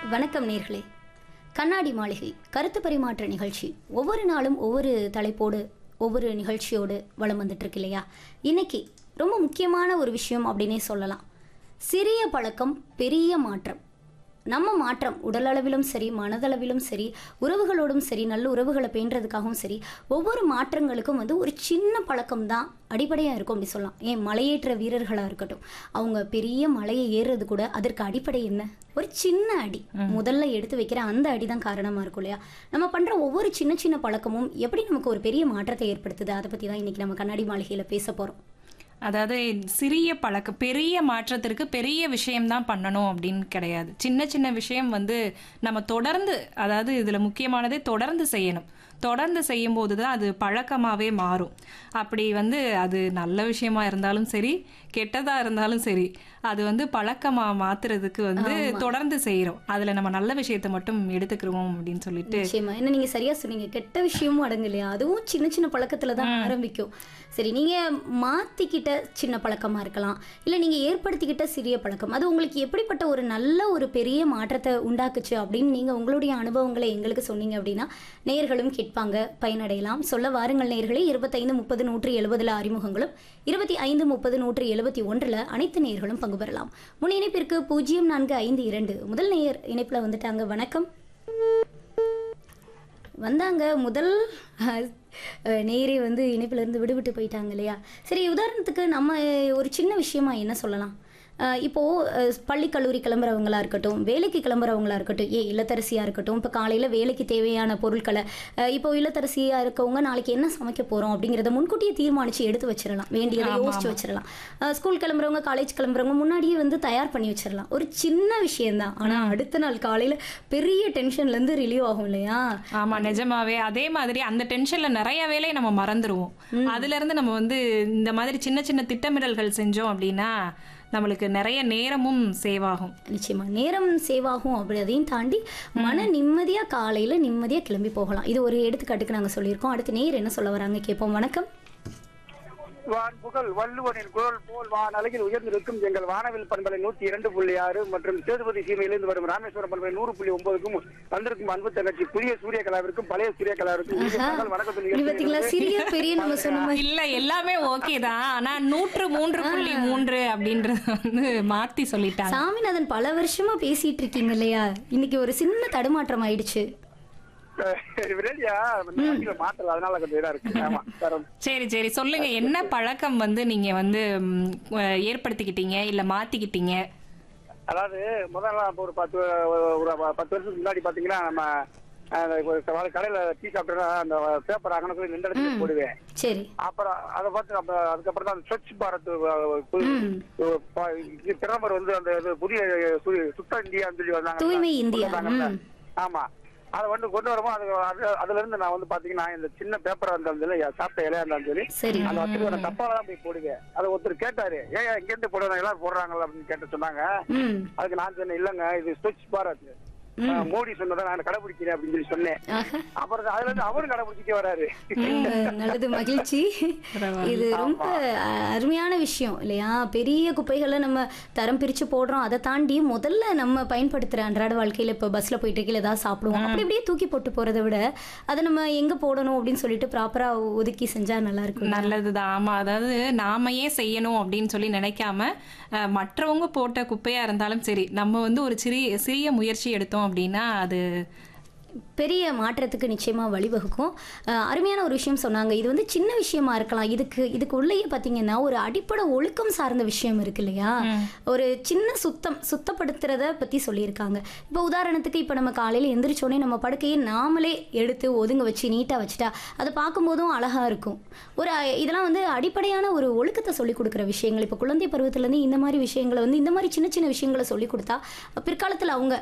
வணக்கம் நேர்களே கண்ணாடி மாளிகை கருத்து பரிமாற்ற நிகழ்ச்சி ஒவ்வொரு நாளும் ஒவ்வொரு தலைப்போடு ஒவ்வொரு நிகழ்ச்சியோடு வலம் வந்துட்டு இருக்கு இல்லையா இன்னைக்கு ரொம்ப முக்கியமான ஒரு விஷயம் அப்படின்னே சொல்லலாம் சிறிய பழக்கம் பெரிய மாற்றம் நம்ம மாற்றம் உடலளவிலும் சரி மனதளவிலும் சரி உறவுகளோடும் சரி நல்ல உறவுகளை பேணுறதுக்காகவும் சரி ஒவ்வொரு மாற்றங்களுக்கும் வந்து ஒரு சின்ன பழக்கம் தான் அடிப்படையாக இருக்கும் அப்படி சொல்லலாம் ஏன் மலையேற்ற வீரர்களாக இருக்கட்டும் அவங்க பெரிய மலையை ஏறுறது கூட அதற்கு அடிப்படை என்ன ஒரு சின்ன அடி முதல்ல எடுத்து வைக்கிற அந்த அடி தான் காரணமாக இருக்கும் இல்லையா நம்ம பண்ணுற ஒவ்வொரு சின்ன சின்ன பழக்கமும் எப்படி நமக்கு ஒரு பெரிய மாற்றத்தை ஏற்படுத்துது அதை பற்றி தான் இன்னைக்கு நம்ம கண்ணாடி மாளிகையில் பேச போகிறோம் அதாவது சிறிய பழக்கம் பெரிய மாற்றத்திற்கு பெரிய விஷயம்தான் பண்ணணும் அப்படின்னு கிடையாது சின்ன சின்ன விஷயம் வந்து நம்ம தொடர்ந்து அதாவது இதில் முக்கியமானதே தொடர்ந்து செய்யணும் தொடர்ந்து செய்யும்போது தான் அது பழக்கமாகவே மாறும் அப்படி வந்து அது நல்ல விஷயமா இருந்தாலும் சரி கெட்டதாக இருந்தாலும் சரி அது வந்து பழக்கமாக மாத்துறதுக்கு வந்து தொடர்ந்து செய்கிறோம் அதில் நம்ம நல்ல விஷயத்தை மட்டும் எடுத்துக்கிறோம் அப்படின்னு சொல்லிட்டு நிச்சயமா என்ன நீங்க சரியா சொன்னீங்க கெட்ட விஷயமும் அடங்கு இல்லையா அதுவும் சின்ன சின்ன பழக்கத்துல தான் ஆரம்பிக்கும் சரி நீங்க மாத்திக்கிட்ட சின்ன பழக்கமா இருக்கலாம் இல்ல நீங்க ஏற்படுத்திக்கிட்ட சிறிய பழக்கம் அது உங்களுக்கு எப்படிப்பட்ட ஒரு நல்ல ஒரு பெரிய மாற்றத்தை உண்டாக்குச்சு அப்படின்னு நீங்க உங்களுடைய அனுபவங்களை எங்களுக்கு சொன்னீங்க அப்படின்னா நேயர்களும் கேட்பாங்க பயனடையலாம் சொல்ல வாருங்கள் நேயர்களே இருபத்தைந்து முப்பது நூற்றி எழுபதுல அறிமுகங்களும் இருபத்தி ஐந்து முப்பது நூற்றி எழுபத்தி ஒன்றுல அனைத்து நேயர்களும் பங்கு பெறலாம் முன் இணைப்பிற்கு பூஜ்ஜியம் நான்கு ஐந்து இரண்டு முதல் நேயர் இணைப்புல வந்துட்டாங்க வணக்கம் வந்தாங்க முதல் அஹ், நேரே வந்து இணைப்புல இருந்து விடுவிட்டு போயிட்டாங்க இல்லையா சரி உதாரணத்துக்கு நம்ம ஒரு சின்ன விஷயமா என்ன சொல்லலாம் அஹ், இப்போ அஹ், பள்ளி கல்லூரி கிளம்புறவங்களா இருக்கட்டும் வேலைக்கு கிளம்புறவங்களா இருக்கட்டும் ஏ இல்லத்தரசியா இருக்கட்டும் இப்போ காலையில வேலைக்கு தேவையான பொருட்களை அஹ், இப்போ இல்லத்தரசியா இருக்கவங்க நாளைக்கு என்ன சமைக்க போறோம் அப்படிங்கிறத முன்கூட்டியே தீர்மானிச்சு எடுத்து வச்சிடலாம் வேண்டியதை யோசிச்சு வச்சிடலாம் அஹ், ஸ்கூல் கிளம்புறவங்க காலேஜ் கிளம்புறவங்க முன்னாடியே வந்து தயார் பண்ணி வச்சிடலாம் ஒரு சின்ன விஷயம்தான் ஆனா அடுத்த நாள் காலையில பெரிய டென்ஷன்ல இருந்து ரிலீவ் ஆகும் இல்லையா ஆமா நிஜமாவே அதே மாதிரி அந்த டென்ஷன்ல நிறைய வேலையை நம்ம மறந்துடுவோம் அதுல இருந்து நம்ம வந்து இந்த மாதிரி சின்ன சின்ன திட்டமிடல்கள் செஞ்சோம் அப்படின்னா நம்மளுக்கு நிறைய நேரமும் சேவ் ஆகும் நிச்சயமா நேரம் சேவ் ஆகும் அப்படி அதையும் தாண்டி மன நிம்மதியா காலையில நிம்மதியா கிளம்பி போகலாம் இது ஒரு எடுத்துக்காட்டுக்கு நாங்க சொல்லியிருக்கோம் அடுத்து நேர் என்ன சொல்ல வராங்க கேட்போம் வணக்கம் வான் புகழ் வள்ளுவனின் குரல் போல் வான் அழகில் உயர்ந்திருக்கும் எங்கள் வானவில் பண்பலை நூத்தி இரண்டு புள்ளி ஆறு மற்றும் சேதுபதி சீமையிலிருந்து வரும் ராமேஸ்வரம் பண்பலை நூறு புள்ளி ஒன்பதுக்கும் வந்திருக்கும் அன்பு தங்கச்சி புதிய சூரிய கலாவிற்கும் பழைய சூரிய கலாவிற்கும் இனிய பகல் வணக்கம் சொல்லி இது பாத்தீங்களா சிறிய பெரிய நம்ம சொன்ன மாதிரி இல்ல எல்லாமே ஓகே தான் ஆனா நூற்று மூன்று புள்ளி மூன்று அப்படின்றத வந்து மாத்தி சொல்லிட்டாங்க சாமிநாதன் பல வருஷமா பேசிட்டு இருக்கீங்க இல்லையா இன்னைக்கு ஒரு சின்ன தடுமாற்றம் ஆயிடுச்சு ரெடியா மாத்தல அதனால கொஞ்சம் இதா இருக்கு ஆமா தரம் சரி சரி சொல்லுங்க என்ன பழக்கம் வந்து நீங்க வந்து ம், அஹ், ஏற்படுத்திக்கிட்டீங்க இல்ல மாத்திக்கிட்டீங்க அதாவது முதல்ல அப்ப ஒரு பத்து ஒரு பத்து வருஷத்துக்கு முன்னாடி பாத்தீங்கன்னா நம்ம அஹ், ஒரு கடையில டீ சாப்பிட்டா அந்த பேப்பர் அங்கே போய் நின்ற இடத்துல போடுவேன் சரி அப்புறம் அதை பார்த்து அப்ப அதுக்கப்புறம் தான் அந்த ஸ்வச் பாரத் அஹ், பு- ப- இது பிரதமர் வந்து அந்த இது புதிய சு- சுத்த இந்தியான்னு சொல்லி வந்தாங்க தூய்மை இந்தியா, ம். ஆமா அதை வந்து கொண்டு வரவும் அது அது- அதுல இருந்து நான் வந்து பாத்தீங்கன்னா இந்த சின்ன பேப்பரா இருந்தாலும் சரி சாப்பிட்ட இலையா இருந்தாலும் சரி சரி அந்த வசதி நான் தப்பால தான் போய் போடுவேன் அதை ஒருத்தர் கேட்டாரு ஏன் இங்க இருந்து போடுறாங்க எல்லாரும் போடுறாங்கல்ல அப்படின்னு கேட்டு சொன்னாங்க ம் அதுக்கு நான் சொன்னேன் இல்லங்க இது ஸ்வச் பாரத் அஹ், மோடி சொன்னதை நான் கடைபிடிக்கிறேன் அப்படின்னு சொல்லி சொன்னேன் ஆஹா அப்புறம் அதுல இருந்து அவரும் கடைபிடிச்சிட்டே வராரு ம், நல்லது மகிழ்ச்சி இது ரொம்ப அஹ், அருமையான விஷயம் இல்லையா பெரிய குப்பைகளை நம்ம தரம் பிரிச்சு போடுறோம் அதை தாண்டி முதல்ல நம்ம பயன்படுத்துற அன்றாட வாழ்க்கையில இப்போ பஸ்ல போயிட்டு இருக்கையில ஏதாவது சாப்பிடுவோம் அப்படி அப்படியே தூக்கி போட்டு போறதை விட அதை நம்ம எங்க போடணும் அப்படின்னு சொல்லிட்டு ப்ராப்பரா ஒதுக்கி செஞ்சா நல்லா இருக்கும் நல்லதுதான் ஆமா அதாவது நாம ஏன் செய்யணும் அப்படின்னு சொல்லி நினைக்காம அஹ், மற்றவங்க போட்ட குப்பையா இருந்தாலும் சரி நம்ம வந்து ஒரு சிறிய சிறிய முயற்சி எடுத்தோம் அப்படின்னா அது பெரிய மாற்றத்துக்கு நிச்சயமா வழிவகுக்கும் அஹ், அருமையான ஒரு விஷயம் சொன்னாங்க இது வந்து சின்ன விஷயமா இருக்கலாம் இதுக்கு இதுக்கு உள்ளேயே பார்த்தீங்கன்னா ஒரு அடிப்படை ஒழுக்கம் சார்ந்த விஷயம் இருக்கு இல்லையா ஒரு சின்ன சுத்தம் சுத்தப்படுத்துறத பத்தி சொல்லியிருக்காங்க இப்போ உதாரணத்துக்கு இப்போ நம்ம காலையில எந்திரிச்சோடனே நம்ம படுக்கையை நாமளே எடுத்து ஒதுங்க வச்சு நீட்டா வச்சுட்டா அதை பார்க்கும்போதும் அழகா இருக்கும் ஒரு அஹ், இதெல்லாம் வந்து அடிப்படையான ஒரு ஒழுக்கத்தை சொல்லி கொடுக்குற விஷயங்கள் இப்போ குழந்தை பருவத்திலேருந்து இந்த மாதிரி விஷயங்களை வந்து இந்த மாதிரி சின்ன சின்ன விஷயங்களை சொல்லி கொடுத்தா பிற்காலத்தில் அவங்க